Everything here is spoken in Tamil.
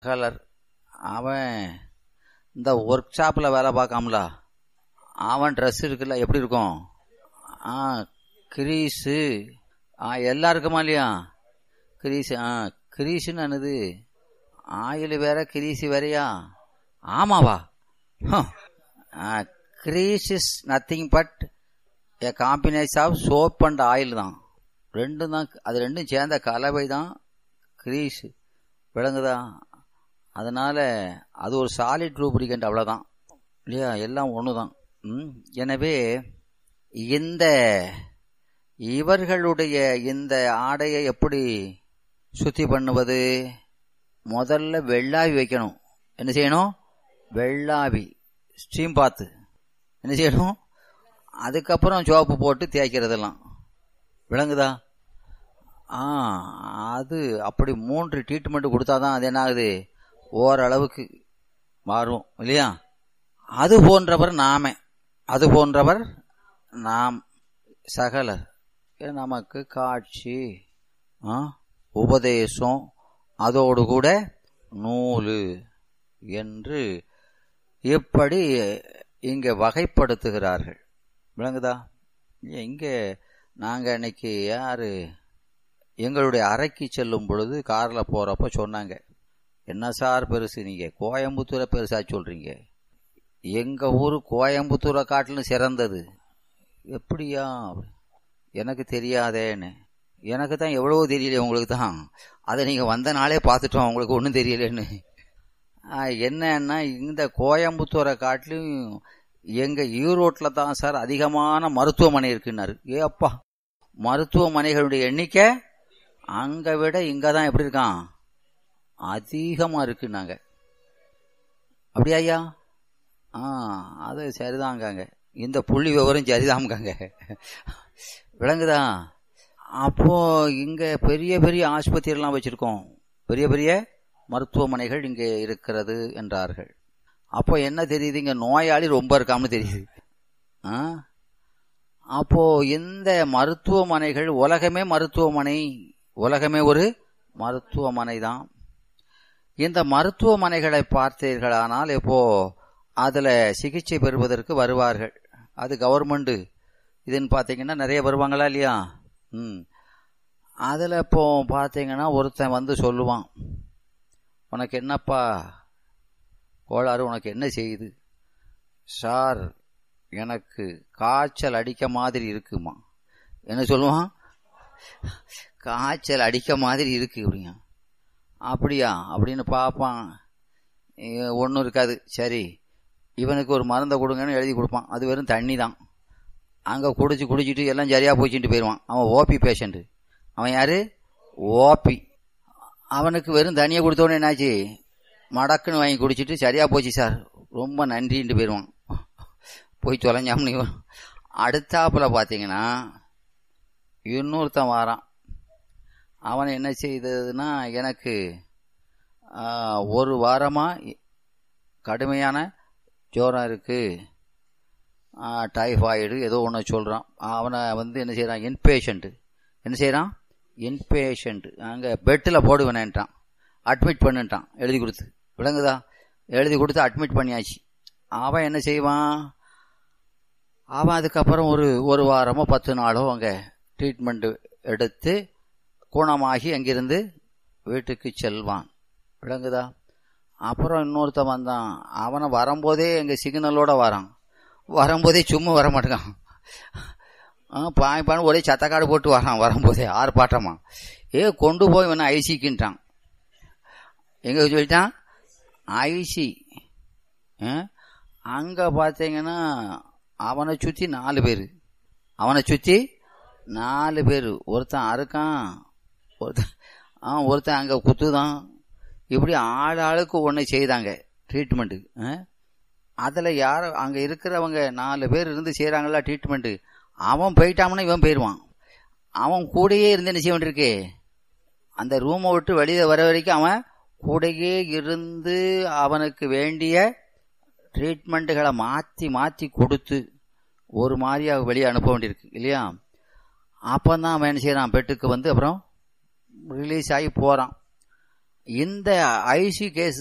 கலர் அவன் இந்த ஒர்க் ஷாப்பில் வேலை பார்க்காமல அவன் ட்ரெஸ் இருக்குல்ல எப்படி இருக்கும் ஆ கிரீஸு ஆ எல்லாம் இருக்குமா இல்லையா கிரீஸு ஆ கிரீஸுன்னு என்னது ஆயில் வேற கிரீஸு வேறையா ஆமாவா grease is nothing but a combination of soap and oil தான் ரெண்டும் தான் அது ரெண்டும் சேர்ந்த கலவை தான் கிரீஸ் விளங்குதா அதனால அது ஒரு சாலிட் ரூப்ரிகண்ட் அவ்வளோதான் இல்லையா எல்லாம் ஒன்று தான் ம் எனவே இந்த இவர்களுடைய இந்த ஆடையை எப்படி சுத்தி பண்ணுவது முதல்ல வெள்ளாவி வைக்கணும் என்ன செய்யணும் வெள்ளாவி ஸ்டீம் பாத்து என்ன செய்யணும் அதுக்கப்புறம் சோப்பு போட்டு தேய்க்கிறதெல்லாம் விளங்குதா ஆ அது அப்படி மூன்று ட்ரீட்மெண்ட் கொடுத்தாதான் அது என்ன ஆகுது ஓரளவுக்கு மாறும் இல்லையா அது போன்றவர் நாம அது போன்றவர் நாம் சகலர் நமக்கு காட்சி உபதேசம் அதோடு கூட நூலு என்று இப்படி இங்க வகைப்படுத்துகிறார்கள் விளங்குதா இங்க நாங்க இன்னைக்கு யாரு எங்களுடைய அறைக்கு செல்லும் பொழுது கார்ல போறப்ப சொன்னாங்க என்ன சார் பெருசு நீங்க கோயம்புத்தூரை பெருசா சொல்றீங்க எங்க ஊரு கோயம்புத்தூரை காட்டிலும் சிறந்தது எப்படியா எனக்கு தெரியாதேன்னு எனக்கு தான் எவ்வளவோ தெரியல உங்களுக்கு தான் அதை நீங்க வந்த நாளே பார்த்துட்டோம் உங்களுக்கு ஒன்றும் தெரியலன்னு என்னன்னா இந்த கோயம்புத்தூரை காட்டிலும் எங்க ஈரோட்டில் தான் சார் அதிகமான மருத்துவமனை இருக்குன்னாரு ஏ அப்பா மருத்துவமனைகளுடைய எண்ணிக்கை அங்க விட இங்க தான் எப்படி இருக்கான் அதிகமா இருக்குன்னாங்க அப்படியா ஐயா ஆ அது சரிதாங்காங்க இந்த புள்ளி விவரம் சரிதாங்காங்க விளங்குதா அப்போ இங்க பெரிய பெரிய ஆஸ்பத்திரிலாம் வச்சிருக்கோம் பெரிய பெரிய மருத்துவமனைகள் இங்கே இருக்கிறது என்றார்கள் அப்போ என்ன தெரியுது இங்க நோயாளி ரொம்ப இருக்காமனு தெரியுது அப்போ இந்த மருத்துவமனைகள் உலகமே மருத்துவமனை உலகமே ஒரு மருத்துவமனை தான் இந்த மருத்துவமனைகளை பார்த்தீர்களானால் இப்போ அதுல சிகிச்சை பெறுவதற்கு வருவார்கள் அது கவர்மெண்ட் இதுன்னு பார்த்தீங்கன்னா நிறைய வருவாங்களா இல்லையா ம் அதில் இப்போ பார்த்தீங்கன்னா ஒருத்தன் வந்து சொல்லுவான் உனக்கு என்னப்பா கோளாறு உனக்கு என்ன செய்யுது சார் எனக்கு காய்ச்சல் அடிக்க மாதிரி இருக்குமா என்ன சொல்லுவான் காய்ச்சல் அடிக்க மாதிரி இருக்கு அப்படிங்க அப்படியா அப்படின்னு பார்ப்பான் ஒன்றும் இருக்காது சரி இவனுக்கு ஒரு மருந்தை கொடுங்கன்னு எழுதி கொடுப்பான் அது வெறும் தண்ணி தான் அங்கே குடிச்சு குடிச்சிட்டு எல்லாம் சரியாக போச்சுட்டு போயிடுவான் அவன் ஓபி பேஷண்ட்டு அவன் யாரு ஓபி அவனுக்கு வெறும் தண்ணியை கொடுத்தோடனே என்னாச்சு மடக்குன்னு வாங்கி குடிச்சிட்டு சரியா போச்சு சார் ரொம்ப நன்றின்ட்டு போயிடுவான் போய் தொலைஞ்சாமனு அடுத்தாப்புல பார்த்தீங்கன்னா இன்னொருத்தன் வாரான் அவன் என்ன செய்ததுன்னா எனக்கு ஒரு வாரமா கடுமையான ஜோரம் இருக்கு டைஃபாய்டு ஏதோ ஒன்று சொல்கிறான் அவனை வந்து என்ன செய்கிறான் இன்பேஷண்ட்டு என்ன செய்கிறான் இன்பேஷண்ட் அங்கே பெட்டில் போடுவேனேன்ட்டான் அட்மிட் பண்ணுட்டான் எழுதி கொடுத்து விளங்குதா எழுதி கொடுத்து அட்மிட் பண்ணியாச்சு அவன் என்ன செய்வான் அவன் அதுக்கப்புறம் ஒரு ஒரு வாரமோ பத்து நாளோ அங்கே ட்ரீட்மெண்ட் எடுத்து குணமாகி அங்கிருந்து வீட்டுக்கு செல்வான் விளங்குதா அப்புறம் இன்னொருத்தன் வந்தான் அவனை வரும்போதே எங்கள் சிக்னலோட வரான் வரும்போதே சும்மா வர மாட்டேங்கான் பாய் பான்னு ஒரே சத்தக்காடு போட்டு வரான் வரும்போதே ஆர்ப்பாட்டமா ஏ கொண்டு போய் இவனை ஐசிக்குன்ட்டான் எங்க சொல்லிட்டான் ஐசி அங்க பாத்தீங்கன்னா அவனை சுத்தி நாலு பேரு அவனை சுத்தி நாலு பேரு ஒருத்தன் அறுக்கான் ஒருத்தன் ஆ ஒருத்தன் அங்க குத்துதான் இப்படி ஆள் ஆளுக்கு ஒன்று செய்தாங்க ட்ரீட்மெண்ட்டு அதில் யார் அங்கே இருக்கிறவங்க நாலு பேர் இருந்து செய்கிறாங்களா ட்ரீட்மெண்ட்டு அவன் போயிட்டான்னா இவன் போயிடுவான் அவன் கூடயே இருந்து என்ன செய்ய வேண்டியிருக்கு அந்த ரூமை விட்டு வெளியே வர வரைக்கும் அவன் கூடயே இருந்து அவனுக்கு வேண்டிய ட்ரீட்மெண்ட்டுகளை மாற்றி மாற்றி கொடுத்து ஒரு மாதிரியா வெளியே அனுப்ப வேண்டியிருக்கு இல்லையா அப்போ தான் அவன் என்ன செய்கிறான் பெட்டுக்கு வந்து அப்புறம் ரிலீஸ் ஆகி போகிறான் இந்த ஐசி கேஸ்